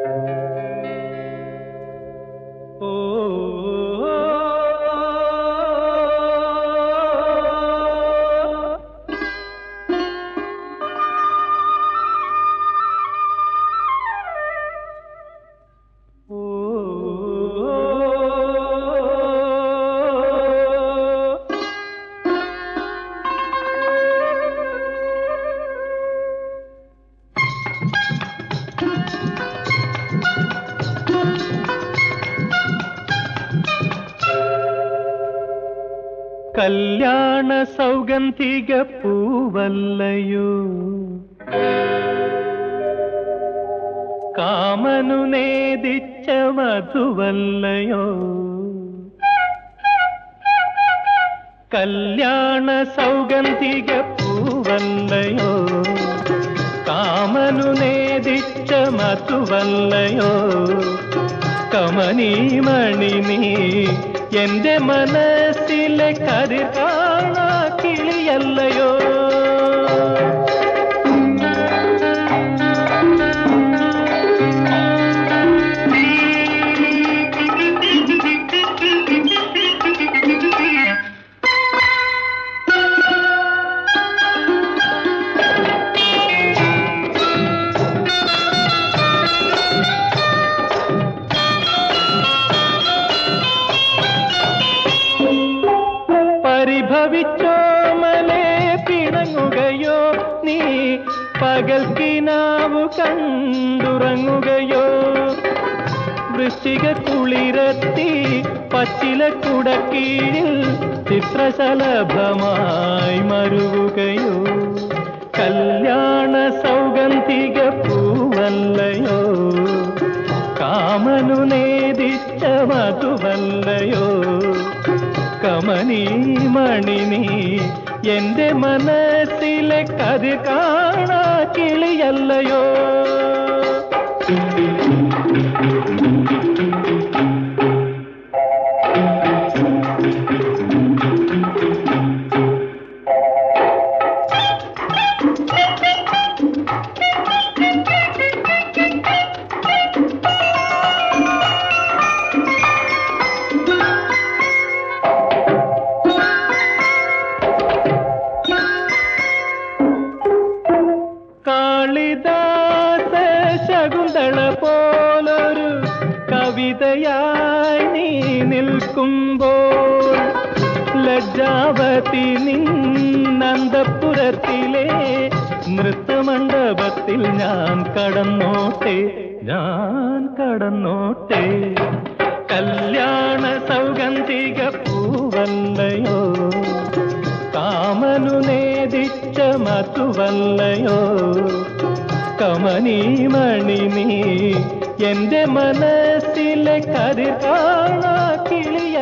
ഓ കല്യാണ സൗഗന്ധിക പൂവല്ലയോ കാമനു നേദിച്ച മധുവല്ലയോ കല്യാണ സൗഗന്ധിക പൂവല്ലയോ കാമനു നേദിച്ച മധുവല്ലയോ കമനീമണി നീ എന്റെ മനസ്സിലെ കരി കാണാ കിളിയല്ലയോ പരിഭവിച്ചോ മലേ പിണങ്ങുകയോ നീ പകൽക്കിനാവു കണ്ടുറങ്ങുകയോ വൃശ്ചിക കുളിരത്തി പച്ചില കുടക്കീഴിൽ ചിത്രശലഭമായി മരുവുകയോ കല്യാണ സൗഗന്ധിക പൂവല്ലയോ കാമനു നേദിച്ച മധുവല്ലയോ കമനീ മണി നീ എന്റെ മനസ്സിലെ കതി കാണാ കിളിയല്ലയോ കാളിദാസ ശകുന്തള പോലൊരു കവിതയായി നീ നിൽക്കുമ്പോൾ ലജ്ജാവതി നിന്നന്തപുരത്തിലെ നൃത്തമണ്ഡപത്തിൽ ഞാൻ കടന്നോട്ടെ ഞാൻ കടന്നോട്ടെ കല്യാണ സൗഗന്ധിക പൂവല്ലയോ കാമനു നേദിച്ച മധുവല്ലയോ കമനീമണി നീ എന്റെ മനസ്സിലെ കരി കാണാ കിളിയ